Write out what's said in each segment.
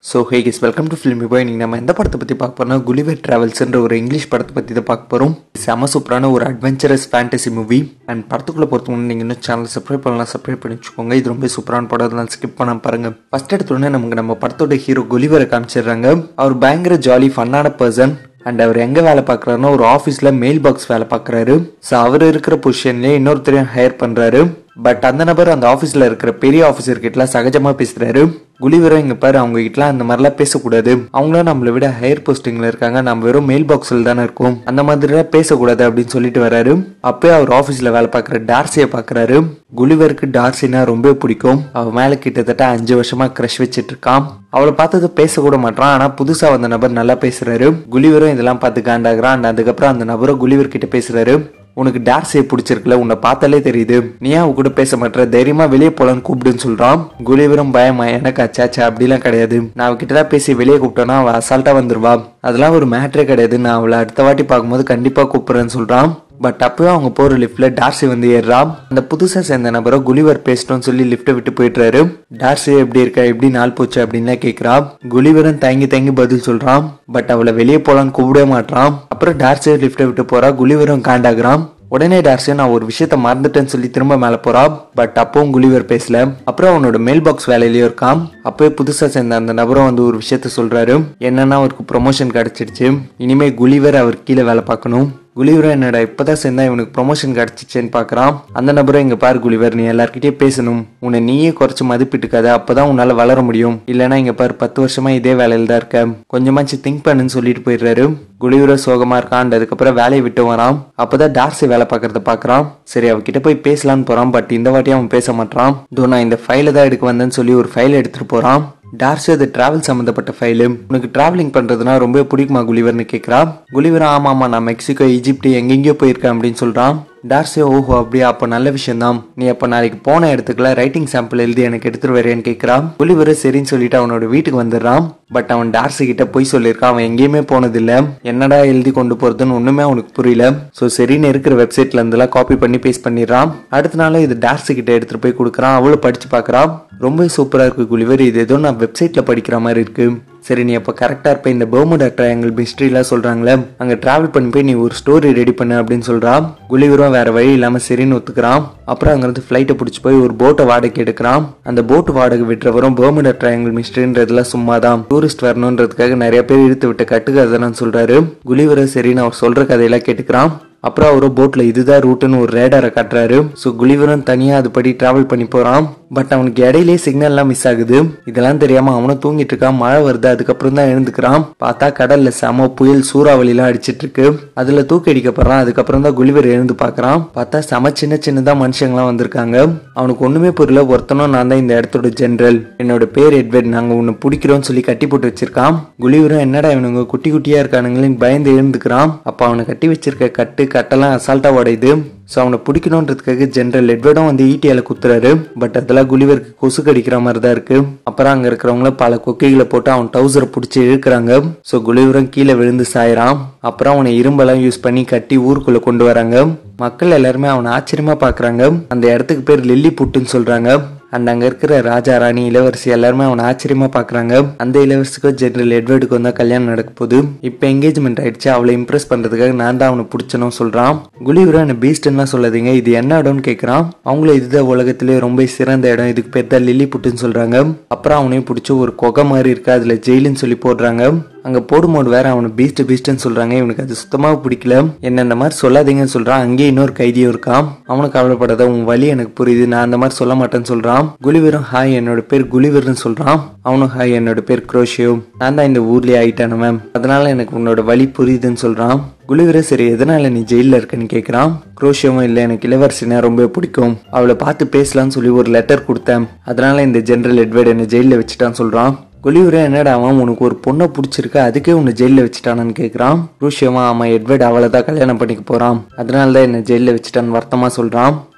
so hey guys welcome to film இப்போ இன்னைக்கு நம்ம எந்த படத்தை பற்றி பார்க்க போறோம்னா குலிவர் ட்ராவல்ஸ்ன்ற ஒரு இங்கிலீஷ் படத்தை பற்றி தான் பார்க்க போகிறோம் செம சூப்பரான ஒரு அட்வென்ச்சரஸ் ஃபேண்டசி மூவி அண்ட் படத்துக்குள்ளே பொறுத்த முன்னாடி நீங்கள் இன்னும் சேனல் சப்ஸ்கிரைப் பண்ணலாம் சப்ஸ்கிரைப் பண்ணி வச்சுக்கோங்க இது ரொம்ப சூப்பரான படம் அதெல்லாம் ஸ்கிப் பண்ண பாருங்க ஃபர்ஸ்ட் எடுத்தோடனே நமக்கு நம்ம படத்தோட ஹீரோ குலிவரை காமிச்சிடுறாங்க அவர் பயங்கர ஜாலி ஃபன்னான பர்சன் அண்ட் அவர் எங்க வேலை பார்க்குறாருன்னா ஒரு ஆஃபீஸ்ல மெயில் பாக்ஸ் வேலை பார்க்குறாரு ஸோ அவர் இருக்கிற பொசிஷன்லேயே இன்னொருத்தரையும் ஹையர் பண்றாரு பட் அந்த நபர் அந்த ஆஃபீஸில் இருக்கிற பெரிய ஆஃபீஸர் கிட்டலாம் சகஜமாக பேசுறாரு குலிவரும் இங்க பாரு அவங்க கிட்டலாம் அந்த மாதிரிலாம் பேசக்கூடாது அவங்களும் நம்மளை விட ஹையர் போஸ்டிங்ல இருக்காங்க நம்ம வெறும் மெயில் பாக்ஸில் தானே இருக்கோம் அந்த மாதிரிலாம் பேசக்கூடாது அப்படின்னு சொல்லிட்டு வராரு அப்பயே அவர் ஆஃபீஸில் வேலை பார்க்குற டார்சியை பார்க்குறாரு குலிவருக்கு டார்சினா ரொம்ப பிடிக்கும் அவ மேல கிட்டத்தட்ட அஞ்சு வருஷமா க்ரஷ் வச்சிட்டு இருக்கான் அவளை பார்த்தது பேசக்கூட மாட்டான் ஆனா புதுசா வந்த நபர் நல்லா பேசுறாரு குலிவரும் இதெல்லாம் பார்த்து காண்டாகிறான் and அதுக்கப்புறம் அந்த நபரும் குலிவர் கிட்ட பேசுறாரு உனக்கு டார்ஸே பிடிச்சிருக்குல உன்னை பார்த்தாலே தெரியுது நீ ஏன் அவ கூட பேச மாட்டேற தைரியமா வெளியே போலான்னு கூப்பிடுன்னு சொல்றான் குலிவரும் பயமா எனக்கு அச்சாச்சா அப்படிலாம் கிடையாது நான் அவகிட்ட தான் பேசி வெளியே கூப்பிட்டோன்னா அவ அசால்ட்டா வந்துருவா அதெல்லாம் ஒரு மேட்ரே கிடையாது நான் அவளை அடுத்த வாட்டி பார்க்கும்போது கண்டிப்பா கூப்பிடுறேன்னு சொல்றான் பட் அப்பவே அவங்க போற லிஃப்ட்ல டார்சி வந்து ஏறுறா அந்த புதுசா சேர்ந்த நபரை குலிவர் பேசிட்டோம்னு சொல்லி லிஃப்ட்டை விட்டு போயிட்டுறாரு டார்சி எப்படி இருக்கா எப்படி நாள் போச்சு அப்படின்லாம் கேக்குறா குலிவரும் தயங்கி தயங்கி பதில் சொல்றான் பட் அவளை வெளியே போலான்னு கூப்பிடவே மாட்டான் அப்புறம் டார்சி லிஃப்ட்டை விட்டு போறா குலிவரும் காண்டாகிறான் உடனே டார்சி நான் ஒரு விஷயத்த மறந்துட்டேன்னு சொல்லி திரும்ப மேல போறா பட் அப்பவும் குலிவர் பேசல அப்புறம் அவனோட மெயில் பாக்ஸ் வேலையிலயும் இருக்கான் அப்பவே புதுசா சேர்ந்த அந்த நபரும் வந்து ஒரு விஷயத்த சொல்றாரு என்னன்னா அவருக்கு ப்ரொமோஷன் கிடைச்சிடுச்சு இனிமே குலிவர் அவர் கீழே வேலை பார்க்கணும் குலிவரும் என்னடா இப்பதான் சேர்ந்தா இவனுக்கு ப்ரொமோஷன் கிடைச்சிச்சேன்னு பாக்குறான் அந்த நபரும் இங்க பாரு குலிவர் நீ எல்லார்கிட்டயும் பேசணும் உன்னை நீயே குறைச்சு மதிப்பிட்டுக்காத அப்பதான் உன்னால வளர முடியும் இல்லனா இங்க பாரு பத்து வருஷமா இதே வேலையில தான் இருக்க கொஞ்சமாச்சு திங்க் பண்ணுன்னு சொல்லிட்டு போயிடுறாரு குலிவர சோகமா இருக்கான் அதுக்கப்புறம் வேலையை விட்டு வரான் அப்பதான் டார்சி வேலை பார்க்கறத பாக்குறான் சரி அவகிட்ட போய் பேசலான்னு போறான் பட் இந்த வாட்டி அவன் பேச மாட்டான் தோ நான் இந்த ஃபைல தான் எடுக்க வந்தேன்னு சொல்லி ஒரு ஃபைல் எடுத்துட்டு போறான் டார்சி அது டிராவல் சம்மந்தப்பட்ட ஃபைலு உனக்கு டிராவலிங் பண்ணுறதுனா ரொம்ப பிடிக்குமா குலிவர்னு கேட்குறா குலிவர் ஆமாம் ஆமாம் நான் மெக்சிகோ ஈஜிப்ட் எங்கெங்கேயோ போயிருக்கேன் அப்படின்னு சொல்கிறான் டார்சி ஓஹோ அப்படியா அப்போ நல்ல விஷயம்தான் நீ அப்போ நாளைக்கு போன இடத்துக்குள்ள ரைட்டிங் சாம்பிள் எழுதி எனக்கு எடுத்துட்டு வரேன்னு கேட்குறான் குலிவர் சரின்னு சொல்லிட்டு அவனோட வீட்டுக்கு வந்துடுறான் பட் அவன் டார்சி கிட்ட போய் சொல்லியிருக்கான் அவன் எங்கேயுமே போனதில்ல என்னடா எழுதி கொண்டு போறதுன்னு ஒண்ணுமே அவனுக்கு புரியல ஸோ சரின்னு இருக்கிற வெப்சைட்ல இருந்தெல்லாம் காப்பி பண்ணி பேஸ்ட் பண்ணிடுறான் அடுத்த நாள் இது டார்சி கிட்ட எடுத்துட்டு போய் கொடுக்குறான் அவளும் படிச்சு பார்க்கறான் ரொம்ப சூப்பரா இருக்கு குலிவர் இது ஏதோ நான் வெப்சைட்ல படிக்கிற மாதிரி இருக்கு சரி நீ அப்போ கரெக்டாக இருப்ப இந்த பெர்முடா ட்ரையாங்கிள் மிஸ்ட்ரிலாம் சொல்கிறாங்களே அங்கே ட்ராவல் பண்ணி போய் நீ ஒரு ஸ்டோரி ரெடி பண்ணு அப்படின்னு சொல்கிறான் குலிவரும் வேற வழி இல்லாமல் சரின்னு ஒத்துக்கிறான் அப்புறம் அங்கேருந்து ஃப்ளைட்டை பிடிச்சி போய் ஒரு போட்டை வாடகைக்கு எடுக்கிறான் அந்த போட்டு வாடகை விட்டுறவரும் பெர்முடா ட்ரையாங்கிள் மிஸ்ட்ரின்றதுலாம் சும்மா தான் டூரிஸ்ட் வரணுன்றதுக்காக நிறைய பேர் இழுத்து விட்டு கட்டுக்கதைன்னு சொல்கிறாரு குலிவரும் சரின்னு அவர் சொல்கிற கதையெல்லாம் கேட்டுக்கிறான் அப்புறம் அவரு போட்ல இதுதான் ரூட்டுன்னு ஒரு ரேடாரை காட்டுறாரு ஸோ குலிவரும் தனியா அதுபடி டிராவல் பண்ணி போறான் பட் அவனுக்கு இடையிலே சிக்னல்லாம் மிஸ் ஆகுது இதெல்லாம் தெரியாம அவனும் தூங்கிட்டு இருக்கான் மழை வருது அதுக்கப்புறம் தான் எழுந்துக்கிறான் பார்த்தா கடல்ல செம புயல் சூறாவளிலாம் அடிச்சிட்டு இருக்கு அதுல தூக்கி அடிக்கப்படுறான் அதுக்கப்புறம் தான் குலிவர் எழுந்து பாக்குறான் பார்த்தா செம சின்ன சின்னதா மனுஷங்களாம் வந்திருக்காங்க அவனுக்கு ஒண்ணுமே புரியல ஒருத்தனும் நான் தான் இந்த இடத்தோட ஜெனரல் என்னோட பேர் எட்வர்ட் நாங்க உன்னை பிடிக்கிறோம்னு சொல்லி கட்டி போட்டு வச்சிருக்கான் குலிவரும் என்னடா இவனுங்க குட்டி குட்டியா இருக்கானுங்களேன்னு பயந்து எழுந்துக்கிறான் அப்ப அவனை கட்டி வச்சிருக்க கட்டு கட்டெல்லாம் அசால்ட்டா உடையுது ஸோ அவனை பிடிக்கணுன்றதுக்காக ஜென்ரல் எட்வர்டும் வந்து ஈட்டியால குத்துறாரு பட் அதெல்லாம் குலிவருக்கு கொசு கடிக்கிற மாதிரி தான் இருக்கு அப்புறம் அங்க இருக்கிறவங்கள பல கொக்கைகளை போட்டு அவன் டவுசரை பிடிச்சி இழுக்கிறாங்க ஸோ குலிவரும் கீழே விழுந்து சாயிறான் அப்புறம் அவனை இரும்பெல்லாம் யூஸ் பண்ணி கட்டி ஊருக்குள்ள கொண்டு வராங்க மக்கள் எல்லாருமே அவனை ஆச்சரியமா பாக்குறாங்க அந்த இடத்துக்கு பேர் லில்லி புட்டுன்னு சொல்றாங்க அண்ட் அங்க இருக்கிற ராஜா ராணி இளவரசி எல்லாருமே அவனை ஆச்சரியமா பாக்குறாங்க அந்த இளவரசிக்கும் ஜெனரல் எட்வர்டுக்கும் தான் கல்யாணம் நடக்க போகுது இப்போ என்கேஜ்மெண்ட் ஆயிடுச்சு அவளை இம்ப்ரெஸ் பண்றதுக்காக நான் தான் அவனை பிடிச்சனும் சொல்றான் குலிவரும் என்ன பீஸ்ட்லாம் சொல்லாதீங்க இது என்ன இடம்னு கேட்கறான் அவங்களும் இதுதான் உலகத்திலே ரொம்ப சிறந்த இடம் இதுக்கு பேர் தான் லில்லி புட்டுன்னு சொல்றாங்க அப்புறம் அவனையும் பிடிச்சி ஒரு குகை மாதிரி இருக்கு அதுல ஜெயிலுன்னு சொல்லி போடுறாங்க அங்க போடும்போது வேற அவனை பீஸ்ட் பீஸ்ட்னு சொல்றாங்க இவனுக்கு அது சுத்தமாக பிடிக்கல என்ன இந்த மாதிரி சொல்லாதீங்கன்னு சொல்றான் அங்கேயே இன்னொரு கைதியும் இருக்கான் அவனுக்கு கவலைப்படாத உன் வழி எனக்கு புரியுது நான் அந்த மாதிரி சொல்ல மாட்டேன்னு சொல்றான் குலிவரும் ஹாய் என்னோட பேர் குலிவர்னு சொல்றான் அவனும் ஹாய் என்னோட பேர் குரோஷியோ நான் தான் இந்த ஊர்லயே ஆயிட்டான மேம் அதனால எனக்கு உன்னோட வழி புரியுதுன்னு சொல்றான் குலிவரே சரி எதனால நீ ஜெயில இருக்கன்னு கேக்குறான் குரோஷியவும் இல்லை எனக்கு இளவரசினா ரொம்ப பிடிக்கும் அவளை பார்த்து பேசலாம்னு சொல்லி ஒரு லெட்டர் கொடுத்தேன் அதனால இந்த ஜெனரல் எட்வர்ட் என்ன ஜெயில வச்சுட்டான்னு சொல்றான் குலிவரே என்னடா அவன் உனக்கு ஒரு பொண்ணை பிடிச்சிருக்கு அதுக்கே உன்னை ஜெயிலில் வச்சுட்டானான்னு கேட்குறான் ரூஷியமா அவன் எட்வர்ட் அவளை தான் கல்யாணம் பண்ணிக்க போறான் அதனால தான் என்ன ஜெயிலில் வச்சுட்டான்னு வருத்தமா சொல்றான்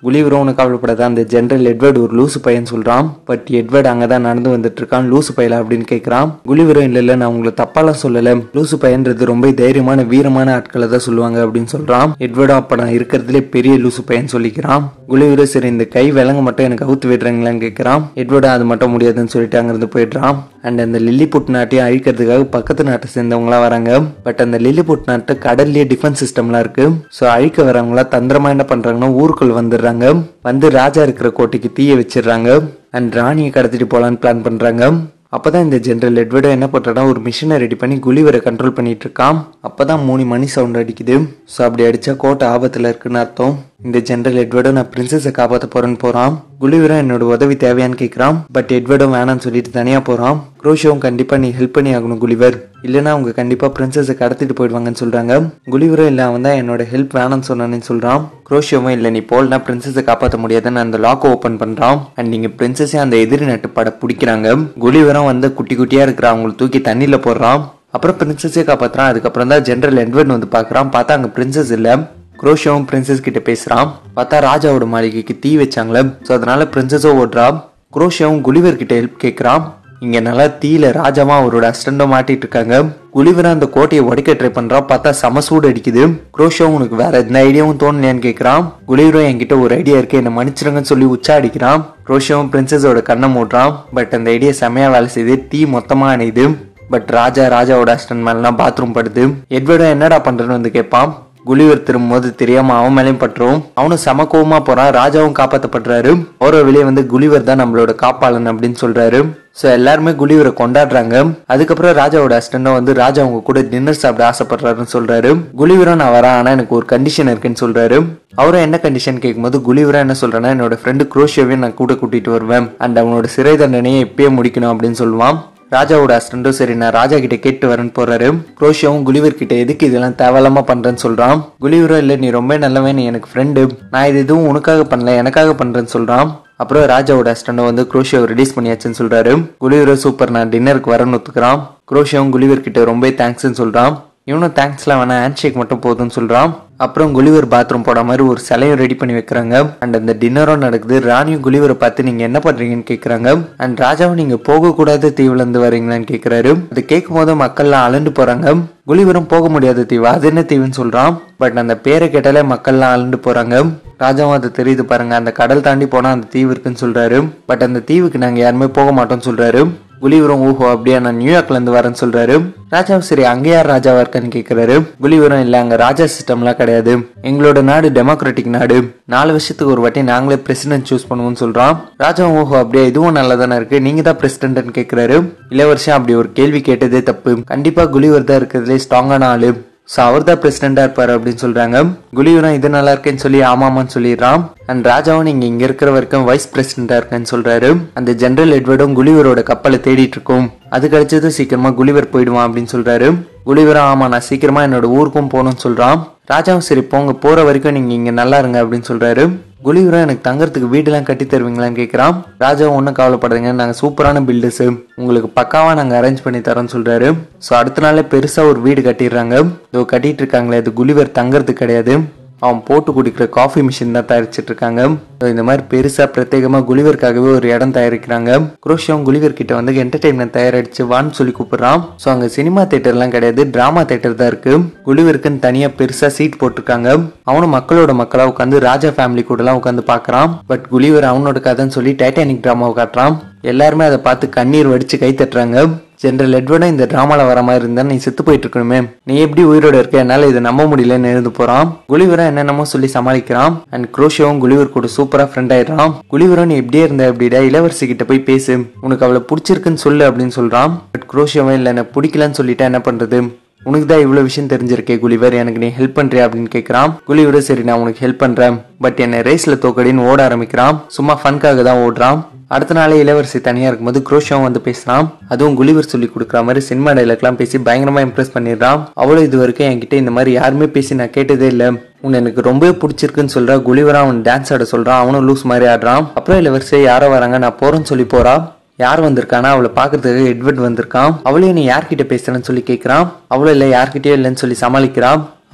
குலிவரும் உனக்கு கவலைப்படாத அந்த ஜெனரல் எட்வர்ட் ஒரு லூசு பையன் சொல்றான் பட் எட்வர்ட் அங்கதான் நடந்து வந்துட்டு இருக்கான் லூசு பையலா அப்படின்னு கேட்கறான் குலிவரும் இல்ல இல்ல நான் உங்களை தப்பாலாம் சொல்லல லூசு பையன்றது ரொம்ப தைரியமான வீரமான ஆட்களை தான் சொல்லுவாங்க அப்படின்னு சொல்றான் எட்வர்டும் அப்ப நான் இருக்கிறதுலே பெரிய லூசு பையன் சொல்லிக்கிறான் குலிவரும் சரி இந்த கை விலங்கு மட்டும் எனக்கு அவுத்து விடுறீங்களான்னு கேட்கறான் எட்வர்டும் அது மட்டும் முடியாதுன்னு சொல்லிட்டு அங்கிருந்து போயிடுறான் அண்ட் அந்த லில்லிபுட் நாட்டையும் அழிக்கிறதுக்காக பக்கத்து நாட்டை சேர்ந்தவங்களாம் வராங்க பட் அந்த லில்லிபுட் நாட்டை கடல்லேயே டிஃபென்ஸ் சிஸ்டம்லாம் இருக்கு ஸோ அழிக்க வரவங்களா தந்திரமா என்ன பண்றாங்கன்னா ஊருக்குள் வந்துடுறாங்க வந்து ராஜா இருக்கிற கோட்டைக்கு தீய வச்சிடுறாங்க அண்ட் ராணியை கடத்திட்டு போலான்னு பிளான் பண்றாங்க அப்பதான் இந்த ஜெனரல் எட்வர்டோ என்ன பண்றானா ஒரு மிஷினை ரெடி பண்ணி குலிவரை கண்ட்ரோல் பண்ணிட்டு இருக்கான் அப்பதான் மூணு மணி சவுண்ட் அடிக்குது ஸோ அப்படி அடிச்சா கோட்டை ஆபத்துல இருக்குன்னு அர்த்தம் இந்த ஜெனரல் எட்வர்டோ நான் பிரின்சஸை காப்பாற்ற போறேன்னு போறான் குலிவரும் என்னோட உதவி தேவையான்னு கேட்கறான் பட் எட்வர்டும் வேணாம்னு சொல்லிட்டு தனியா போறான் குரோஷோவும் கண்டிப்பா நீ ஹெல்ப் பண்ணி ஆகணும் குலிவர் இல்லைன்னா அவங்க கண்டிப்பா பிரின்சஸை கடத்திட்டு போயிடுவாங்கன்னு சொல்றாங்க குலிவரும் இல்ல அவன் தான் என்னோட ஹெல்ப் வேணாம்னு சொன்னான்னு சொல்றான் குரோஷோவும் இல்ல நீ போல்னா பிரின்சஸை காப்பாற்ற முடியாதுன்னு அந்த லாக் ஓபன் பண்றான் அண்ட் நீங்க பிரின்சஸே அந்த எதிரி நட்டு பட பிடிக்கிறாங்க குலிவரும் வந்து குட்டி குட்டியா இருக்கிற அவங்களை தூக்கி தண்ணியில போடுறான் அப்புறம் பிரின்சஸே காப்பாத்துறான் அதுக்கப்புறம் தான் ஜெனரல் எட்வர்ட் வந்து பாக்குறான் பார்த்தா அங்க பிரின்சஸ் இல்ல குரோஷோவும் பிரின்சஸ் கிட்ட பேசுறான் பார்த்தா ராஜாவோட மாளிகைக்கு தீ வச்சாங்களே ஸோ அதனால பிரின்சஸும் ஓடுறா குரோஷோவும் குலிவர் கிட்ட ஹெல்ப் கேட்கறான் இங்க நல்லா தீல ராஜாமா அவரோட அஸ்டண்டோ மாட்டிட்டு இருக்காங்க குலிவர் அந்த கோட்டையை உடைக்க ட்ரை பண்றான் பார்த்தா சம சூடு அடிக்குது குரோஷோவும் உனக்கு வேற எந்த ஐடியாவும் தோணலையான்னு கேட்கறான் குலிவரும் என்கிட்ட ஒரு ஐடியா இருக்கு என்ன மன்னிச்சிருங்கன்னு சொல்லி உச்சா அடிக்கிறான் குரோஷோவும் பிரின்சஸோட கண்ணை மூடுறான் பட் அந்த ஐடியா செமையா வேலை செய்யுது தீ மொத்தமா அணையுது பட் ராஜா ராஜாவோட அஸ்டன் மேலாம் பாத்ரூம் படுது எட்வர்டும் என்னடா பண்றேன்னு வந்து கேட்பான் குலிவர் திரும்பும்போது தெரியாம அவன் மேலேயும் பட்டுரும் அவனும் செம கோவமா போறான் ராஜாவும் காப்பாத்தப்படுறாரு ஒரு வெளியே வந்து குலிவர் தான் நம்மளோட காப்பாளன் அப்படின்னு சொல்றாரு ஸோ எல்லாருமே குலிவரை கொண்டாடுறாங்க அதுக்கப்புறம் ராஜாவோட அஸ்டண்டும் வந்து ராஜா அவங்க கூட டின்னர் சாப்பிட ஆசைப்படுறாருன்னு சொல்றாரு குலிவரும் நான் வரேன் ஆனா எனக்கு ஒரு கண்டிஷன் இருக்குன்னு சொல்றாரு அவரும் என்ன கண்டிஷன் கேட்கும்போது குலிவரா என்ன சொல்றேன்னா என்னோட ஃப்ரெண்டு குரோஷியாவையும் நான் கூட கூட்டிட்டு வருவேன் அண்ட் அவனோட சிறை தண்டனையை இப்பயே முடிக்கணும் அப்படின்னு சொல்லுவான் ராஜாவோட அஸ்டண்டும் சரி நான் ராஜா கிட்ட கேட்டு வரேன்னு போறாரு குரோஷியாவும் குலிவர் கிட்ட எதுக்கு இதெல்லாம் தேவையில்லாம பண்றேன்னு சொல்றான் குலிவரும் இல்ல நீ ரொம்ப நல்லவன் நீ எனக்கு ஃப்ரெண்டு நான் இது எதுவும் உனக்காக பண்ணல எனக்காக பண்றேன்னு சொல்றான் அப்புறம் ராஜாவோட அஸ்டண்டும் வந்து குரோஷியாவை ரிலீஸ் பண்ணியாச்சுன்னு சொல்றாரு குலிவரும் சூப்பர் நான் டின்னருக்கு வரேன்னு ஒத்துக்கிறான் குரோஷியாவும் குலிவர் கிட்ட ரொம்ப தேங்க்ஸ்ன்னு சொல்றான் இவனும் தேங்க்ஸ்லாம் வேணா ஹேண்ட் ஷேக் மட்டும் போதும்னு சொல்றான் அப்புறம் குலிவர் பாத்ரூம் போட மாதிரி ஒரு சிலையும் ரெடி பண்ணி வைக்கிறாங்க அண்ட் அந்த டின்னரும் நடக்குது ராணியும் குலிவரை பார்த்து நீங்க என்ன பண்றீங்கன்னு கேக்குறாங்க அண்ட் ராஜாவும் நீங்க போக கூடாத தீவுல இருந்து வரீங்களான்னு கேக்குறாரு அது கேட்கும் போது மக்கள்லாம் அலண்டு போறாங்க குலிவரும் போக முடியாத தீவு அது என்ன தீவுன்னு சொல்றான் பட் அந்த பேரை கேட்டாலே மக்கள்லாம் அலண்டு போறாங்க ராஜாவும் அது தெரியுது பாருங்க அந்த கடல் தாண்டி போனா அந்த தீவு இருக்குன்னு சொல்றாரு பட் அந்த தீவுக்கு நாங்க யாருமே போக மாட்டோம்னு சொல்றாரு குலிவரும் ஓஹோ அப்படியே நான் நியூயார்க்ல இருந்து வரேன்னு சொல்றாரு ராஜாவும் சரி அங்க யார் ராஜாவா இருக்கான்னு கேக்குறாரு குலிவரும் இல்ல அங்க ராஜா சிஸ்டம்லாம் கிடையாது எங்களோட நாடு டெமோக்ராட்டிக் நாடு நாலு வருஷத்துக்கு ஒரு வாட்டி நாங்களே பிரசிடென்ட் சூஸ் பண்ணுவோம்னு சொல்றான் ராஜாவும் ஓஹோ அப்படியே இதுவும் நல்லா தானே இருக்கு நீங்க தான் பிரசிடென்ட்னு கேக்குறாரு இளவரசன் அப்படி ஒரு கேள்வி கேட்டதே தப்பு கண்டிப்பா குலிவர் தான் இருக்கிறதுலே ஸ்ட்ராங்கான ஆளு ஸோ அவர் தான் பிரசிடெண்டா இருப்பாரு அப்படின்னு சொல்றாங்க குலிவரும் இது நல்லா இருக்கேன்னு சொல்லி ஆமாமான்னு சொல்லிடுறான் அண்ட் ராஜாவும் நீங்க இங்க இருக்கிற வரைக்கும் வைஸ் பிரசிடெண்டா இருக்கேன்னு சொல்றாரு அந்த ஜெனரல் எட்வர்டும் குலிவரோட கப்பலை தேடிட்டு இருக்கோம் அது கிடைச்சதும் சீக்கிரமா குலிவர் போயிடுவான் அப்படின்னு சொல்றாரு குலிவரும் ஆமா நான் சீக்கிரமா என்னோட ஊருக்கும் போகணும்னு சொல்றான் ராஜாவும் சரி போங்க போற வரைக்கும் நீங்க இங்க நல்லா இருங்க அப்படின்னு சொல்றாரு குலிவரும் எனக்கு தங்கறதுக்கு வீடெல்லாம் கட்டி தருவீங்களான்னு கேட்குறான் ராஜாவும் ஒன்றும் கவலைப்படுறீங்க நாங்கள் சூப்பரான பில்டர்ஸ் உங்களுக்கு பக்காவா நாங்கள் அரேஞ்ச் பண்ணி தரோம்னு சொல்றாரு ஸோ அடுத்த நாளே பெருசாக ஒரு வீடு கட்டிடுறாங்க இதோ கட்டிட்டு இருக்காங்களே அது குலிவர் தங்கறதுக்கு கிடையாது அவன் போட்டு குடிக்கிற காஃபி மிஷின் தான் தயாரிச்சிட்டு இருக்காங்க So, இந்த மாதிரி பெருசா பிரத்யேகமா குலிவருக்காகவே ஒரு இடம் தயாரிக்கிறாங்க குரோஷியம் குலிவர் கிட்ட வந்து என்டர்டைன்மெண்ட் தயாரிச்சு வான்னு சொல்லி கூப்பிடுறான் ஸோ அங்க சினிமா தேட்டர்லாம் கிடையாது டிராமா தேட்டர் தான் இருக்கு குலிவருக்குன்னு தனியா பெருசா சீட் போட்டிருக்காங்க அவனும் மக்களோட மக்களா உட்காந்து ராஜா ஃபேமிலி கூட எல்லாம் உட்காந்து பாக்குறான் பட் குலிவர் அவனோட கதைன்னு சொல்லி டைட்டானிக் டிராமாவை காட்டுறான் எல்லாருமே அதை பார்த்து கண்ணீர் வடிச்சு கை தட்டுறாங்க ஜெனரல் எட்வர்டும் இந்த டிராமால வர மாதிரி இருந்தா நீ செத்து போயிட்டு இருக்கணுமே நீ எப்படி உயிரோட இருக்க என்னால இதை நம்ப முடியலன்னு எழுந்து போறான் குலிவரா என்னென்னமோ சொல்லி சமாளிக்கிறான் அண்ட் குரோஷியாவும் குலிவர் கூட சூப்பரா ஃப்ரெண்ட் ஆயிடுறான் குலிவரும் நீ எப்படியே இருந்த அப்படிடா இளவரசி கிட்ட போய் பேசு உனக்கு அவளை பிடிச்சிருக்குன்னு சொல்லு அப்படின்னு சொல்றான் பட் குரோஷியாவும் இல்ல என்ன பிடிக்கலன்னு சொல்லிட்டா என்ன பண்றது உனக்கு தான் இவ்வளவு விஷயம் தெரிஞ்சிருக்கே குலிவர் எனக்கு நீ ஹெல்ப் பண்றியா அப்படின்னு கேட்கறான் குலிவர் சரி நான் உனக்கு ஹெல்ப் பண்றேன் பட் என்னை ரேஸ்ல தோக்கடின்னு ஓட ஆரம்பிக்கிறான் சும்மா ஃபன்காக தான் ஓடுறான் அடுத்த நாளே இளவரசி தனியா இருக்கும்போது குரோஷாவும் வந்து பேசுறான் அதுவும் குலிவர் சொல்லி கொடுக்குற மாதிரி சினிமா டைலாக்லாம் பேசி பயங்கரமா இம்ப்ரெஸ் பண்ணிடுறான் அவளும் இது வரைக்கும் என்கிட்ட இந்த மாதிரி யாருமே பேசி நான் கேட்டதே இல்லை உன்னை எனக்கு ரொம்பவே பிடிச்சிருக்குன்னு சொல்றா குலிவரா அவன் டான்ஸ் ஆட சொல்றான் அவனும் லூஸ் மாதிரி ஆடுறான் அப்புறம் இளவரசி யாரோ வராங்க நான் போறேன்னு சொல்லி போறா யார் வந்திருக்கானா அவளை பாக்குறதுக்கு எட்வர்ட் வந்திருக்கான் அவளையும் நீ யார்கிட்ட பேசுறேன்னு சொல்லி கேட்கறான் அவளும் இல்லை யார்கிட்டயும் இல்லைன்னு சொல்லி சமாளிக்கிறான்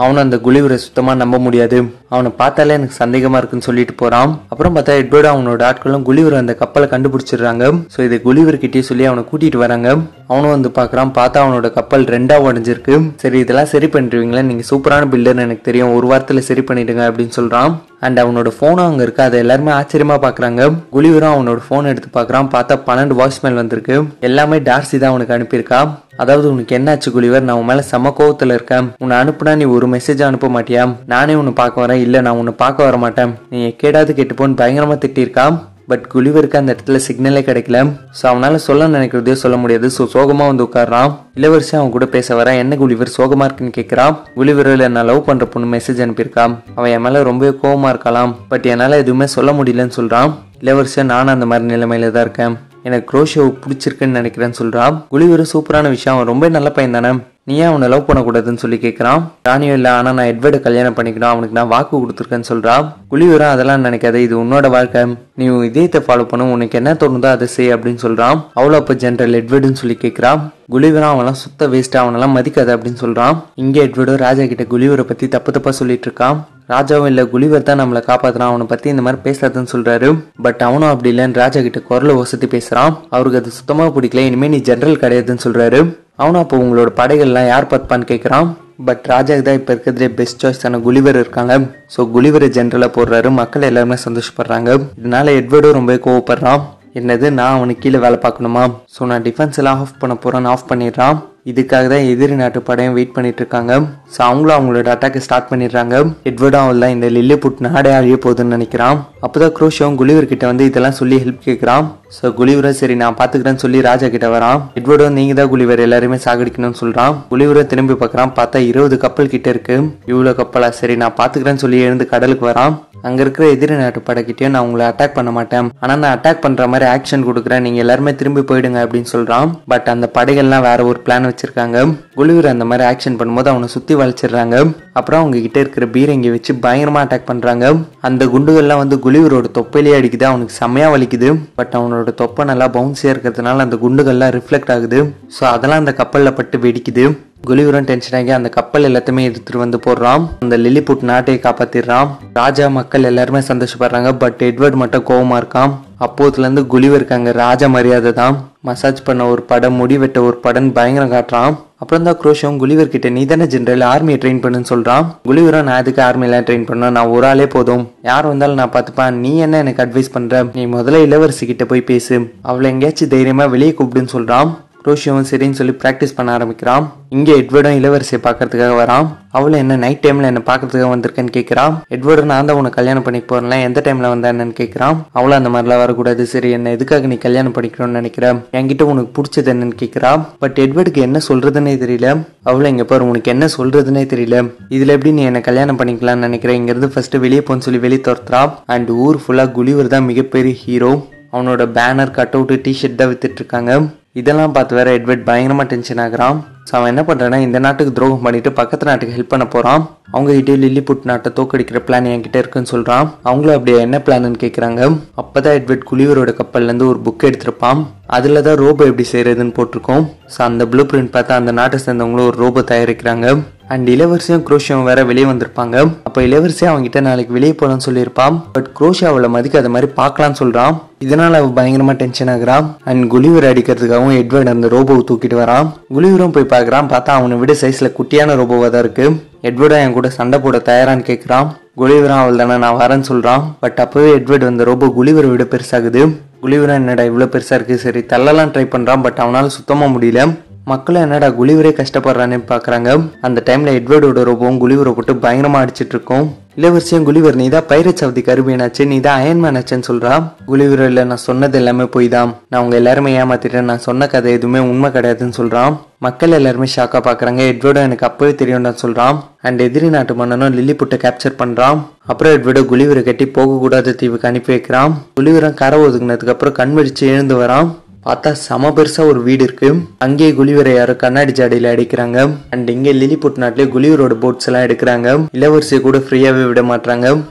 அவனும் அந்த குலிவரை சுத்தமா நம்ப முடியாது அவனை பார்த்தாலே எனக்கு சந்தேகமா இருக்குன்னு சொல்லிட்டு போறான் அப்புறம் பார்த்தா எட்வர்டு அவனோட ஆட்களும் குலிவர் அந்த கப்பலை கண்டுபிடிச்சிடுறாங்க ஸோ இதை குலிவர் கிட்டே சொல்லி அவனை கூட்டிட்டு வராங்க அவனும் வந்து பார்க்கறான் பார்த்தா அவனோட கப்பல் ரெண்டா உடஞ்சிருக்கு சரி இதெல்லாம் சரி பண்ணிடுவீங்களா நீங்க சூப்பரான பில்டர்னு எனக்கு தெரியும் ஒரு வாரத்துல சரி பண்ணிடுங்க அப்படின்னு சொல்றான் அண்ட் அவனோட ஃபோனும் அங்கே இருக்கு அதை எல்லாருமே ஆச்சரியமா பார்க்குறாங்க குலிவரும் அவனோட ஃபோன் எடுத்து பார்க்குறான் பார்த்தா பன்னெண்டு வாய்ஸ்மெயில் வந்திருக்கு எல்லாமே டார்சி தான் அவனுக்கு அனுப்பியிருக்கா அதாவது உனக்கு என்னாச்சு குலிவர் நான் உன் மேலே செம்ம கோவத்தில் இருக்கேன் உன்னை அனுப்புனா நீ ஒரு மெசேஜ் அனுப்ப மாட்டியா நானே உன்னை பார்க்க வரேன் இல்லை நான் உன்னை பார்க்க வர மாட்டேன் நீ கேடாது கெட்டுப்போன்னு பயங்கரமாக திட்டிருக்கா பட் குலிவருக்கு அந்த இடத்துல சிக்னலே கிடைக்கல ஸோ அவனால சொல்ல நினைக்கிறதே சொல்ல முடியாது ஸோ சோகமா வந்து உட்காடுறான் இளவரசி அவன் கூட பேச வர என்ன குலிவர் சோகமா இருக்குன்னு கேட்கிறான் குலிவரில் நான் லவ் பண்ற பொண்ணு மெசேஜ் அனுப்பியிருக்கான் அவன் என் மேல ரொம்பவே கோவமா இருக்கலாம் பட் என்னால எதுவுமே சொல்ல முடியலன்னு சொல்றான் இளவரசியா நானும் அந்த மாதிரி நிலைமையில தான் இருக்கேன் எனக்கு குரோஷியோவை பிடிச்சிருக்குன்னு நினைக்கிறேன்னு சொல்றான் குலிவரும் சூப்பரான விஷயம் அவன் ரொம்ப நல்ல பையன் தானே நீ ஏன் அவனை லவ் பண்ணக்கூடாதுன்னு சொல்லி கேட்குறான் ராணியும் இல்லை ஆனால் நான் எட்வர்டை கல்யாணம் பண்ணிக்கணும் அவனுக்கு நான் வாக்கு கொடுத்துருக்கேன்னு சொல்கிறான் குழிவரம் அதெல்லாம் நினைக்காத இது உன்னோட வாழ்க்கை நீ உன் இதயத்தை ஃபாலோ பண்ணும் உனக்கு என்ன தோணுதோ அதை செய் அப்படின்னு சொல்கிறான் அவ்வளோ அப்போ ஜென்ரல் எட்வர்டுன்னு சொல்லி கேட்குறான் குலிவரம் அவன்லாம் சுத்த வேஸ்ட் அவனெல்லாம் மதிக்காத அப்படின்னு சொல்கிறான் இங்கே எட்வர்டோ ராஜா கிட்ட குலிவரை பற்றி தப்பு தப்பாக சொல்லிட்டு இருக்கான் ராஜாவும் இல்லை குலிவர் தான் நம்மளை காப்பாத்துறான் அவனை பற்றி இந்த மாதிரி பேசாதுன்னு சொல்கிறாரு பட் அவனும் அப்படி இல்லைன்னு ராஜா கிட்ட குரலை வசதி பேசுகிறான் அவருக்கு அது சுத்தமாக பிடிக்கல இனிமேல் நீ ஜென்ரல் கிடையாதுன்னு சொல்கிறாரு அவனும் அப்போ உங்களோட படைகள்லாம் யார் பார்ப்பான்னு கேட்குறான் பட் ராஜாக்கு தான் இப்போ இருக்கிறதுலே பெஸ்ட் சாய்ஸ் தானே குலிவர் இருக்காங்க ஸோ குலிவரை ஜென்ரலாக போடுறாரு மக்கள் எல்லாருமே சந்தோஷப்படுறாங்க இதனால எட்வர்டும் ரொம்ப கோவப்படுறான் என்னது நான் அவனுக்கு கீழே வேலை பார்க்கணுமா ஸோ நான் டிஃபென்ஸ் எல்லாம் ஆஃப் பண்ண போகிறேன்னு ஆஃப் பண்ணிடுறான் இதுக்காக தான் எதிரி நாட்டு படையும் வெயிட் பண்ணிட்டு இருக்காங்க ஸோ அவங்களும் அவங்களோட அட்டாக்கை ஸ்டார்ட் பண்ணிடுறாங்க எட்வர்டும் அவள் தான் இந்த லில்லி புட் நாடே அழிய போகுதுன்னு நினைக்கிறான் அப்போதான் குரோஷியும் குலிவர் கிட்ட வந்து இதெல்லாம் சொல்லி ஹெல்ப் கேட்குறான் ஸோ குலிவரும் சரி நான் பார்த்துக்கிறேன்னு சொல்லி ராஜா கிட்ட வரான் எட்வர்டும் நீங்க தான் குலிவர் எல்லாருமே சாகடிக்கணும்னு சொல்றான் குலிவரும் திரும்பி பார்க்கறான் பார்த்தா இருபது கப்பல் கிட்ட இருக்கு இவ்வளோ கப்பலா சரி நான் பார்த்துக்கிறேன்னு சொல்லி எழுந்து கடலுக்கு வரான் அங்க இருக்கிற எதிரி நாட்டு படைக்கிட்டயும் நான் உங்களை அட்டாக் பண்ண மாட்டேன் ஆனா நான் அட்டாக் பண்ற மாதிரி ஆக்ஷன் கொடுக்குறேன் நீங்க எல்லாருமே திரும்பி போயிடுங்க அப்படின்னு சொல்றான் பட் அந்த படைகள்லாம் வேற ஒரு பிளான் வச்சிருக்காங்க குலிவர் அந்த மாதிரி ஆக்ஷன் பண்ணும்போது அவனை சுத்தி வளைச்சிடுறாங்க அப்புறம் அவங்க கிட்ட இருக்கிற பீரங்கி வச்சு பயங்கரமா அட்டாக் பண்றாங்க அந்த குண்டுகள்லாம் வந்து குலிவரோட தொப்பையிலேயே அடிக்குது அவனுக்கு செம்மையா வலிக்குது பட் அவனோட தொப்பை நல்லா பவுன்ஸியா இருக்கிறதுனால அந்த குண்டுகள்லாம் ரிஃப்ளெக்ட் ஆகுது ஸோ அதெல்லாம் அந்த கப்பல்ல பட்டு வெடிக்குது குலிவரும் டென்ஷன் ஆகி அந்த கப்பல் எல்லாத்தையுமே எடுத்துட்டு வந்து போடுறான் அந்த லில்லிபுட் நாட்டையை காப்பாத்திடுறான் ராஜா மக்கள் எல்லாருமே சந்தோஷப்படுறாங்க பட் எட்வர்ட் மட்டும் கோவமா இருக்கான் அப்போதுல இருந்து குலிவருக்கு அங்க ராஜ மரியாதை தான் மசாஜ் பண்ண ஒரு படம் முடி வெட்ட ஒரு படம் பயங்கரம் காட்டுறான் அப்புறம் தான் குரோஷம் குலிவர் கிட்ட நீ தானே ஜென்ரல் ஆர்மியை ட்ரெயின் பண்ணுன்னு சொல்றான் குலிவரும் நான் எதுக்கு ஆர்மியெல்லாம் ட்ரெயின் பண்ணணும் நான் ஒரு ஆளே போதும் யார் வந்தாலும் நான் பார்த்துப்பேன் நீ என்ன எனக்கு அட்வைஸ் பண்ற நீ முதல்ல இளவரசி கிட்ட போய் பேசு அவளை எங்கேயாச்சும் தைரியமா வெளியே கூப்பிடுன்னு சொல்றான் ரோஷியும் சரின்னு சொல்லி ப்ராக்டிஸ் பண்ண ஆரம்பிக்கிறான் இங்கே எட்வர்டும் இளவரசியை பார்க்கறதுக்காக வரான் அவளை என்ன நைட் டைம்ல என்ன பார்க்கறதுக்காக வந்திருக்கேன்னு கேட்குறான் எட்வர்டு நான் தான் உன்னை கல்யாணம் பண்ணி போறேன்ல எந்த டைம்ல வந்தான்னு கேட்குறான் அவளும் அந்த மாதிரிலாம் வரக்கூடாது சரி என்ன எதுக்காக நீ கல்யாணம் பண்ணிக்கணும்னு நினைக்கிறேன் என்கிட்ட உனக்கு பிடிச்சது என்னன்னு கேட்குறா பட் எட்வர்டுக்கு என்ன சொல்றதுன்னே தெரியல அவளை இங்க பாரு உனக்கு என்ன சொல்றதுன்னே தெரியல இதுல எப்படி நீ என்ன கல்யாணம் பண்ணிக்கலாம்னு நினைக்கிறேன் இங்கிருந்து ஃபர்ஸ்ட் வெளியே போன்னு சொல்லி வெளியே துரத்துறா அண்ட் ஊர் ஃபுல்லா குலிவர் தான் மிகப்பெரிய ஹீரோ அவனோட பேனர் கட் அவுட் டிஷர்ட் தான் வித்துட்டு இருக்காங்க இதெல்லாம் பார்த்து வேற எட்வர்ட் பயங்கரமா டென்ஷன் ஆகுறான் ஸோ அவன் என்ன பண்றான்னா இந்த நாட்டுக்கு துரோகம் பண்ணிட்டு பக்கத்து நாட்டுக்கு ஹெல்ப் பண்ண போறான் அவங்க கிட்டே லில்லிபுட் நாட்டை தோக்கடிக்கிற பிளான் என்கிட்ட இருக்குன்னு சொல்றான் அவங்களும் அப்படியே என்ன பிளான்னு கேட்குறாங்க அப்பதான் எட்வர்ட் குலிவரோட கப்பல்ல இருந்து ஒரு புக் எடுத்திருப்பான் அதுல தான் ரோபோ எப்படி செய்யறதுன்னு போட்டிருக்கோம் ஸோ அந்த ப்ளூ பிரிண்ட் பார்த்தா அந்த நாட்டை சேர்ந்தவங்களும் ஒரு ரோபோ தயாரிக்கிறாங்க அண்ட் இளவரசியும் குரோஷியும் வேற வெளியே வந்திருப்பாங்க அப்போ இளவரசி அவங்ககிட்ட நாளைக்கு வெளியே போகலாம்னு சொல்லியிருப்பான் பட் குரோஷி அவளை மதிக்காத மாதிரி பார்க்கலாம்னு சொல்றான் இதனால அவ பயங்கரமா டென்ஷன் ஆகுறான் அண்ட் குலிவர் அடிக்கிறதுக்காகவும் எட்வர்ட் அந்த ரோபோவை தூக்கிட்டு வரான் குலிவரும் போய் பார்க்கறான் பார்த்தா அவனை விட சைஸ்ல குட்டியான ரோபோவா தான் இருக்கு எட்வர்டும் என் கூட சண்டை போட தயாரான்னு கேட்குறான் குலிவரும் அவள் தானே நான் வரேன்னு சொல்றான் பட் அப்பவே எட்வர்ட் வந்த ரோபோ குலிவரை விட பெருசாகுது குலிவரம் என்னடா இவ்வளோ பெருசா இருக்கு சரி தள்ளலாம் ட்ரை பண்றான் பட் அவனால சுத்தமா முடியல மக்களும் என்னடா குலிவரே கஷ்டப்படுறான்னு பார்க்குறாங்க அந்த டைமில் எட்வர்டோட ரோபோவும் குலிவரை போட்டு பயங்கரமாக அடிச்சிட்டு இருக்கோம் இளவரசியும் குலிவர் நீ தான் பைரட்ஸ் ஆஃப் தி கருபியனாச்சு நீ தான் அயன்மேன் ஆச்சுன்னு சொல்றா குலிவர் இல்லை நான் சொன்னது எல்லாமே போய் தான் நான் உங்க எல்லாருமே ஏமாத்திட்டேன் நான் சொன்ன கதை எதுவுமே உண்மை கிடையாதுன்னு சொல்றான் மக்கள் எல்லாருமே ஷாக்கா பாக்குறாங்க எட்வர்டும் எனக்கு அப்பவே தெரியும்னு சொல்றான் அண்ட் எதிரி நாட்டு மன்னனும் லில்லி புட்டை கேப்சர் பண்றான் அப்புறம் எட்வர்டு குலிவரை கட்டி போகக்கூடாத தீவுக்கு அனுப்பி வைக்கிறான் குலிவரம் கரை ஒதுங்கினதுக்கு அப்புறம் கண் வெடிச்சு எழுந்து வரான் பார்த்தா செம பெருசா ஒரு வீடு இருக்கு அங்கேயே குலிவரை யாரோ கண்ணாடி ஜாடியில அடிக்கிறாங்க அண்ட் இங்கே லிலிபுட் நாட்டிலே குலிவரோட போட்ஸ் எல்லாம் எடுக்கிறாங்க இளவரசியை கூட ஃப்ரீயாவே விட மாட்டாங்க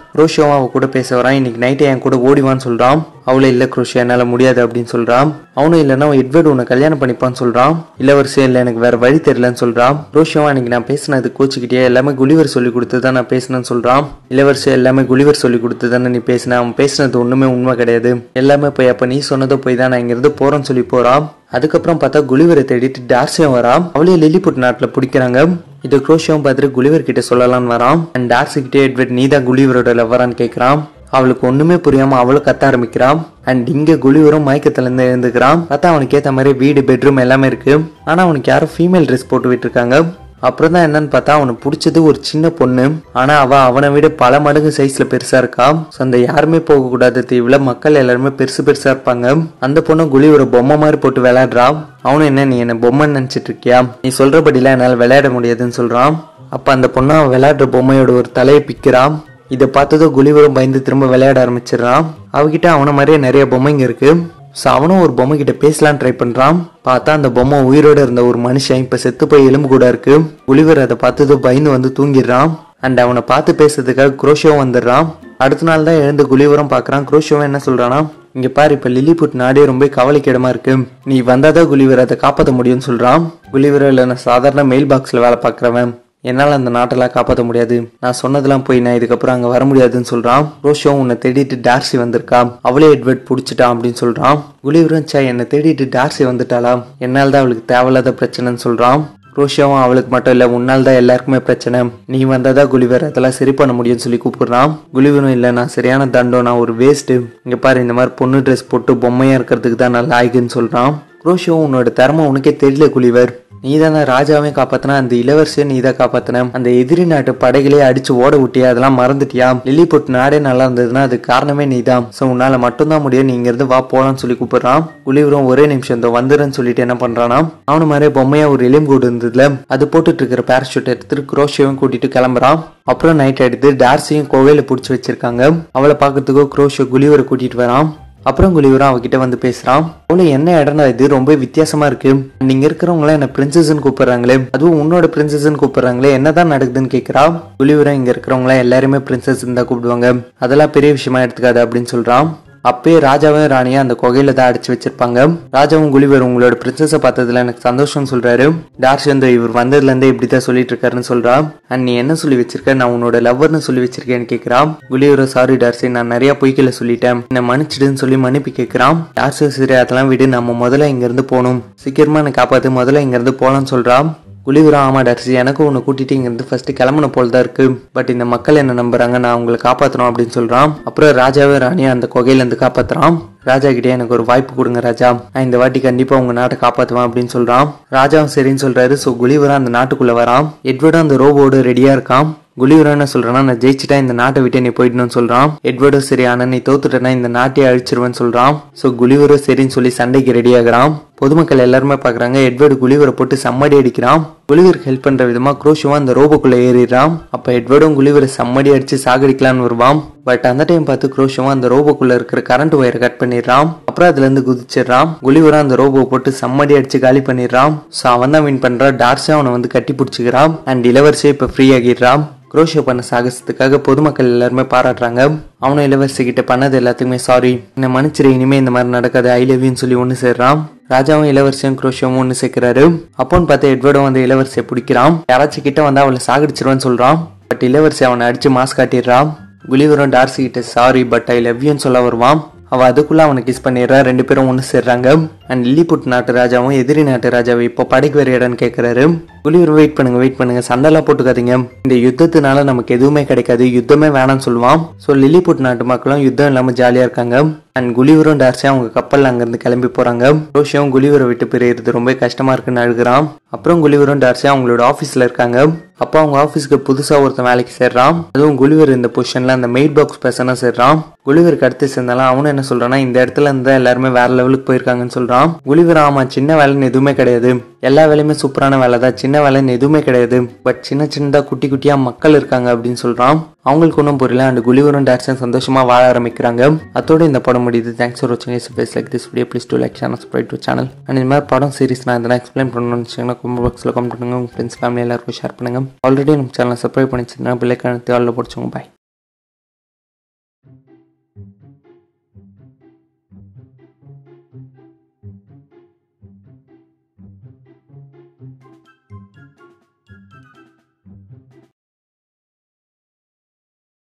குரோஷியாவும் அவ கூட பேச வரான் இன்னைக்கு நைட்டே என் கூட ஓடிவான்னு சொல்றான் அவளே இல்ல குரோஷியா என்னால முடியாது அப்படின்னு சொல்றான் அவனும் இல்லைன்னா எட்வர்டு உன்னை கல்யாணம் பண்ணிப்பான்னு சொல்றான் இளவரசியும் இல்லை எனக்கு வேற வழி தெரியலன்னு சொல்றான் குரோஷியாவும் அன்னைக்கு நான் பேசினது கோச்சிக்கிட்டே எல்லாமே குலிவர் சொல்லி கொடுத்து தான் நான் பேசினேன்னு சொல்றான் இளவரசி எல்லாமே குலிவர் சொல்லி கொடுத்து தானே நீ பேசின அவன் பேசினது ஒண்ணுமே உண்மை கிடையாது எல்லாமே போய் அப்ப நீ சொன்னதோ போய் தான் நான் இங்கிருந்து போறேன்னு சொல்லி போறான் அதுக்கப்புறம் பார்த்தா குலிவரை தேடிட்டு டார்சியும் வரான் அவளே லில்லிபுட் நாட்டில் பிடிக்கிறாங்க இது குரோஷியாவும் பார்த்துட்டு குலிவர் கிட்ட சொல்லலாம்னு வரான் அண்ட் டார்சி கிட்டே எட்வர்ட் நீ தான் குலிவரோட லவ்வரான்னு கேட்கறான் அவளுக்கு ஒண்ணுமே புரியாம அவளும் கத்த ஆரம்பிக்கிறான் அண்ட் இங்க குலிவரும் மயக்கத்துல இருந்து எழுந்துக்கிறான் பார்த்தா அவனுக்கு ஏத்த மாதிரி வீடு பெட்ரூம் எல்லாமே இருக்கு ஆனா அவனுக்கு யாரும் ஃபீமேல் ட்ரெஸ் போட்டு விட்டுருக்காங்க அப்புறம் தான் என்னன்னு பார்த்தா அவனுக்கு பிடிச்சது ஒரு சின்ன பொண்ணு ஆனா அவ அவனை விட பல மடங்கு சைஸ்ல பெருசா இருக்கா ஸோ அந்த யாருமே போக கூடாத தீவுல மக்கள் எல்லாருமே பெருசு பெருசா இருப்பாங்க அந்த பொண்ணு குழி ஒரு பொம்மை மாதிரி போட்டு விளையாடுறா அவனும் என்ன நீ என்ன பொம்மைன்னு நினைச்சிட்டு இருக்கியா நீ சொல்றபடிலாம் என்னால் விளையாட முடியாதுன்னு சொல்றான் அப்ப அந்த பொண்ணு அவன் விளையாடுற பொம்மையோட ஒரு தலையை பிக்கிறான் இதை பார்த்ததும் குலிவரும் பயந்து திரும்ப விளையாட ஆரம்பிச்சிடுறான் அவகிட்ட அவனை மாதிரியே நிறைய பொம்மைங்க இருக்கு ஸோ அவனும் ஒரு பொம்மை கிட்ட பேசலாம் ட்ரை பண்றான் பார்த்தா அந்த பொம்மை உயிரோட இருந்த ஒரு மனுஷன் இப்ப செத்து போய் எலும்பு கூட இருக்கு குலிவர் அதை பார்த்ததும் பயந்து வந்து தூங்கிடுறான் அண்ட் அவனை பார்த்து பேசுறதுக்காக குரோஷியாவும் வந்துடுறான் அடுத்த நாள் தான் எழுந்து குலிவரும் பார்க்கறான் குரோஷியாவும் என்ன சொல்றானா இங்க பாரு இப்ப லில்லிபுட் நாடே ரொம்ப கவலைக்கு இடமா இருக்கு நீ வந்தாதான் குலிவர் அதை காப்பாற்ற முடியும்னு சொல்றான் குலிவர் இல்ல நான் சாதாரண மெயில் பாக்ஸ்ல வேலை பார்க்கறவன் என்னால் அந்த நாட்டெல்லாம் காப்பாற்ற முடியாது நான் சொன்னதெல்லாம் போய் நான் இதுக்கப்புறம் அங்கே வர முடியாதுன்னு சொல்கிறான் ரோஷோ உன்னை தேடிட்டு டார்சி வந்திருக்கா அவளே எட்வர்ட் பிடிச்சிட்டான் அப்படின்னு சொல்கிறான் குலிவரும் சே என்னை தேடிட்டு டார்சி வந்துட்டாளா என்னால் தான் அவளுக்கு தேவையில்லாத பிரச்சனைன்னு சொல்கிறான் ரோஷியாவும் அவளுக்கு மட்டும் இல்லை உன்னால் தான் எல்லாருக்குமே பிரச்சனை நீ வந்தாதான் குலிவர் அதெல்லாம் சரி பண்ண முடியும்னு சொல்லி கூப்பிடுறான் குலிவரும் இல்லை நான் சரியான தண்டம் நான் ஒரு வேஸ்ட்டு இங்கே பாரு இந்த மாதிரி பொண்ணு ட்ரெஸ் போட்டு பொம்மையாக இருக்கிறதுக்கு தான் நல்லா ஆகுன்னு சொல்கிறான் ரோஷியாவும் உன்னோட திறமை உனக்கே தெரியல குலிவர் நீ தானே ராஜாவையும் காப்பாத்தின அந்த இளவரசியை நீ தான் காப்பாத்தின அந்த எதிரி நாட்டு படைகளே அடிச்சு ஓட விட்டியா அதெல்லாம் மறந்துட்டியா லில்லிபுட் நாடே நல்லா இருந்ததுன்னா அது காரணமே நீ தான் ஸோ உன்னால மட்டும்தான் முடியும் நீ இங்கிருந்து வா போலாம்னு சொல்லி கூப்பிடுறான் குளிவரும் ஒரே நிமிஷம் இந்த வந்துருன்னு சொல்லிட்டு என்ன பண்றானா அவனு மாதிரி பொம்மையா ஒரு எலும்பு இருந்ததுல அது போட்டுட்டு இருக்கிற பேராஷூட் எடுத்துட்டு குரோஷியாவும் கூட்டிட்டு கிளம்புறான் அப்புறம் நைட் எடுத்து டார்சியும் கோவையில பிடிச்சி வச்சிருக்காங்க அவளை பார்க்கறதுக்கோ குரோஷியோ குலிவரை கூட்டிட்டு வரான் அப்புறம் குலிவரும் அவகிட்ட வந்து பேசுறான் அவளை என்ன இடம்னா இது ரொம்ப வித்தியாசமா இருக்கு நீங்க இருக்கிறவங்கள என்ன பிரின்சஸ்ன்னு கூப்பிடுறாங்களே அதுவும் உன்னோட பிரின்சஸ்ன்னு கூப்பிடுறாங்களே என்னதான் நடக்குதுன்னு கேக்குறா குலிவரும் இங்க இருக்கிறவங்கள எல்லாருமே பிரின்சஸ் தான் கூப்பிடுவாங்க அதெல்லாம் பெரிய விஷயமா எடுத்துக்காது அப்படின்னு சொல்றான் அப்பயே ராஜாவும் ராணியும் அந்த குகையில தான் அடிச்சு வச்சிருப்பாங்க ராஜாவும் குலிவர் உங்களோட பிரின்சஸை பார்த்ததுல எனக்கு சந்தோஷம் சொல்றாரு டார்ஸ் வந்து இவர் வந்ததுல இருந்தே இப்படிதான் சொல்லிட்டு இருக்காருன்னு சொல்றா அண்ட் நீ என்ன சொல்லி வச்சிருக்க நான் உன்னோட லவ்வர்னு சொல்லி வச்சிருக்கேன்னு கேக்குறான் குலிவர் சாரி டார்சி நான் நிறைய பொய்க்கல சொல்லிட்டேன் என்ன மன்னிச்சிடுன்னு சொல்லி மன்னிப்பு கேட்கிறான் டார்ஸ் சரி அதெல்லாம் விடு நம்ம முதல்ல இங்க இருந்து போகணும் சீக்கிரமா என்னை காப்பாத்து முதல்ல இங்க இருந்து போலாம்னு சொல்றான் குளிவுரா ஆமா டாக்டர் எனக்கும் உன்னை கூட்டிட்டு இங்கிருந்து ஃபர்ஸ்ட் கிளம்புன போல் தான் இருக்கு பட் இந்த மக்கள் என்ன நம்புறாங்க நான் உங்களை காப்பாத்தணும் அப்படின்னு சொல்றான் அப்புறம் ராஜாவே ராணியை அந்த குகையில இருந்து காப்பாத்துறான் ராஜா கிட்டே எனக்கு ஒரு வாய்ப்பு கொடுங்க ராஜா நான் இந்த வாட்டி கண்டிப்பா உங்க நாட்டை காப்பாத்துவேன் அப்படின்னு சொல்றான் ராஜாவும் சரின்னு சொல்றாரு ஸோ குலிவரா அந்த நாட்டுக்குள்ள வரான் எட்வர்டும் அந்த ரோபோடு ரெடியா இருக்கான் குலிவரா என்ன சொல்றான்னா நான் ஜெயிச்சிட்டா இந்த நாட்டை விட்டு நீ போயிடணும்னு சொல்றான் எட்வர்டும் சரி ஆனா நீ தோத்துட்டனா இந்த நாட்டையே அழிச்சிருவேன்னு சொல்றான் ஸோ குலிவரும் சரின்னு சொல்லி சண்டைக்கு ரெடி ஆகுறான் பொதுமக்கள் எல்லாருமே பாக்குறாங்க எட்வர்டு குலிவரை போட்டு சம்மடி அடிக்கிறான் குலிவருக்கு ஹெல்ப் பண்ற விதமா குரோஷுவா அந்த ரோபோக்குள்ள ஏறிடுறான் அப்ப எட்வர்டும் குலிவரை சம்மடி அடிச்சு சாகடிக்கலான்னு வருவான் பட் அந்த டைம் பார்த்து குரோஷுவா அந்த ரோபோக்குள்ள இருக்கிற கரண்ட் ஒயரை கட் பண்ணிடுறான் அப்புறம் அதுல இருந்து குதிச்சிடுறான் குலிவரா அந்த ரோபோ போட்டு சம்மடி அடிச்சு காலி பண்ணிடுறான் ஸோ அவன் தான் வின் பண்றான் டார்ஸே அவனை வந்து கட்டி பிடிச்சிக்கிறான் அண்ட் இளவரசியை இப்ப ஃப்ரீ ஆகிடுறான் குரோஷோ பண்ண சாகசத்துக்காக பொதுமக்கள் எல்லாருமே பாராட்டுறாங்க அவனும் இளவரசி கிட்ட பண்ணது எல்லாத்துக்குமே சாரி என்னை மன்னிச்சிரு இனிமே இந்த மாதிரி நடக்காது ஐ லவ்யூன்னு சொல்லி ஒன்று சேர்றான் ராஜாவும் இளவரசியும் குரோஷியாவும் ஒன்று சேர்க்கிறாரு அப்போன்னு பார்த்து எட்வர்டும் வந்து இளவரசியை பிடிக்கிறான் யாராச்சும் கிட்ட வந்து அவளை சாகடிச்சிருவான்னு சொல்றான் பட் இளவரசி அவனை அடிச்சு மாஸ் காட்டிடுறான் குலிவரும் டார்சி கிட்ட சாரி பட் ஐ லவ் யூன்னு சொல்ல வருவான் அவ அதுக்குள்ள அவனை கிஸ் பண்ணிடுறா ரெண்டு பேரும் ஒன்று சேர்றாங்க அண்ட் லில்லிபுட் நாட்டு ராஜாவும் எதிரி நாட்டு ராஜாவை இப்போ படைக்கு வர இடம்னு கேட்குறாரு குளிர் வெயிட் பண்ணுங்க வெயிட் பண்ணுங்க சண்டைலாம் போட்டுக்காதீங்க இந்த யுத்தத்தினால நமக்கு எதுவுமே கிடைக்காது யுத்தமே வேணாம்னு சொல்லுவான் ஸோ லில்லிபுட் நாட்டு மக்களும் யுத்தம் இல்லாமல் ஜாலியாக இருக்காங்க அண்ட் குலிவரும் டார்சியும் அவங்க கப்பல் அங்கேருந்து கிளம்பி போறாங்க ரோஷியும் குலிவரை விட்டு பிரியறது ரொம்ப கஷ்டமா இருக்குன்னு அழுகுறான் அப்புறம் குலிவரும் டார்சியும் அவங்களோட ஆஃபீஸில் இருக்காங்க அப்போ அவங்க ஆஃபீஸ்க்கு புதுசாக ஒருத்தன் வேலைக்கு சேர்றான் அதுவும் குலிவர் இந்த பொசிஷனில் அந்த மெய்ட் பாக்ஸ் பர்சனாக சேர்றான் குலிவருக்கு அடுத்து சேர்ந்தாலும் அவனும் என்ன சொல்றான்னா இந்த இடத்துல இருந்தா எல்லாருமே வேற லெவலுக்கு போயிருக்காங்கன்னு சொல்றான் குலிவர் ஆமா சின்ன வேலைன்னு எதுவுமே கிடையாது எல்லா வேலையுமே சூப்பரான வேலை தான் சின்ன வேலைன்னு எதுவுமே கிடையாது பட் சின்ன சின்னதா குட்டி குட்டியா மக்கள் இருக்காங்க அப்படின்னு சொல்றான் அவங்களுக்கு ஒன்றும் புரியல அண்ட் குலிவரும் டாக்ஸும் சந்தோஷமா வாழ ஆரம்பிக்கிறாங்க அதோட இந்த படம் முடியுது தேங்க்ஸ் ஃபார் வாட்சிங் is base like this video please do like channel subscribe to channel and இந்த மாதிரி படம் சீரிஸ் நான் இதெல்லாம் எக்ஸ்பிளைன் பண்ணணும்னு வச்சுக்கோங்க கமெண்ட் பாக்ஸில் கமெண்ட் பண்ணுங்க உங்கள் ஃப்ரெண்ட்ஸ் ஃபேமிலி எல்லாருக்கும் ஷேர் பண்ணுங்க ஆல்ரெடி நம்ம சேனல் சப்ஸ்கிரைப் பண்ணி வச்சிருந்தா பிள்ளைக்கான தேவையில் பிடிச்சவங்க பாய்